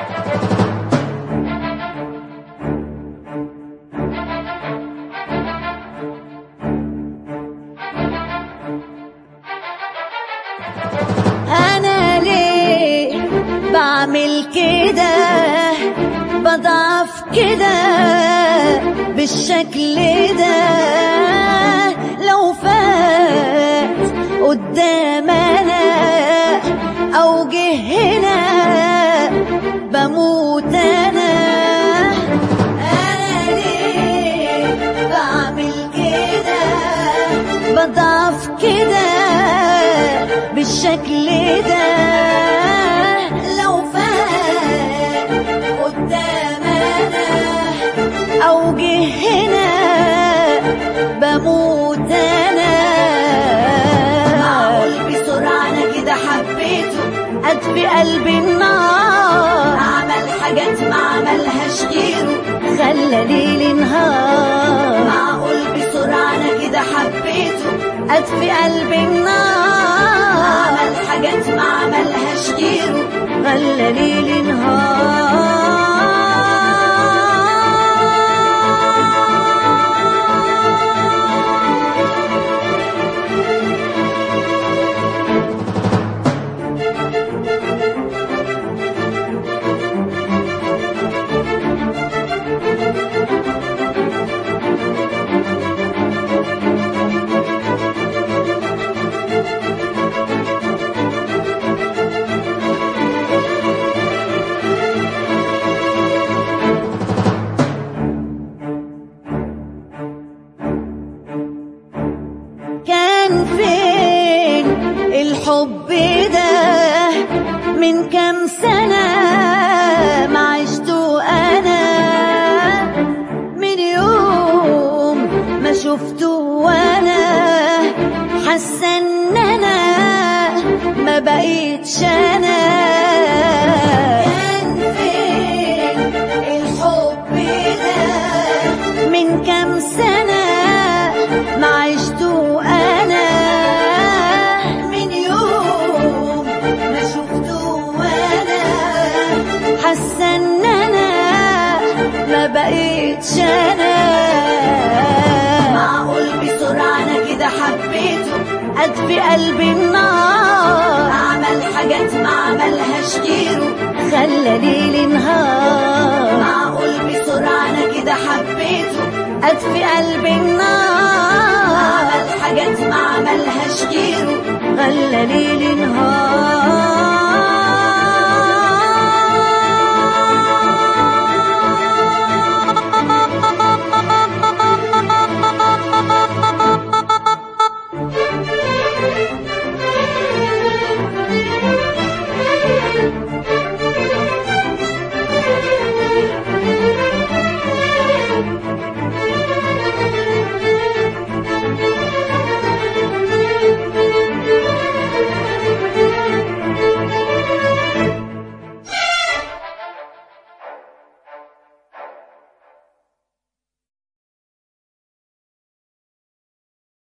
أنا ليه بعمل كده بضعف كده بالشكل ده لو فات قدام أنا أو جه هنا بموت أنا أنا ليه بعمل كده بضعف كده بالشكل ده لو فات قدام انا او جه هنا بموت انا معقول بسرعه انا كده حبيته اطفي قلبي النار عمل حاجات ما عملهاش غيره خلى ليلي نهار معقول بسرعه انا كده حبيته اطفي قلبي النار عمل حاجات ما عملهاش غيره خلى ليلي نهار كان فين الحب ده من كام سنة ما عشته أنا من يوم ما شفته وأنا حاسة إن أنا ما بقيتش أنا كان فين الحب ده من كام سنة ما عشته أنا من يوم ما شفته وأنا حاسة إن أنا ما بقيتش أنا معقول بسرعة أنا كده حبيته أطفي قلبي النار عمل حاجات ما عملهاش غيره خلى ليلي نهار معقول بسرعة أنا كده حبيته أطفي قلبي النار عمل حاجات ما عملهاش غيره خلى ليلي نهار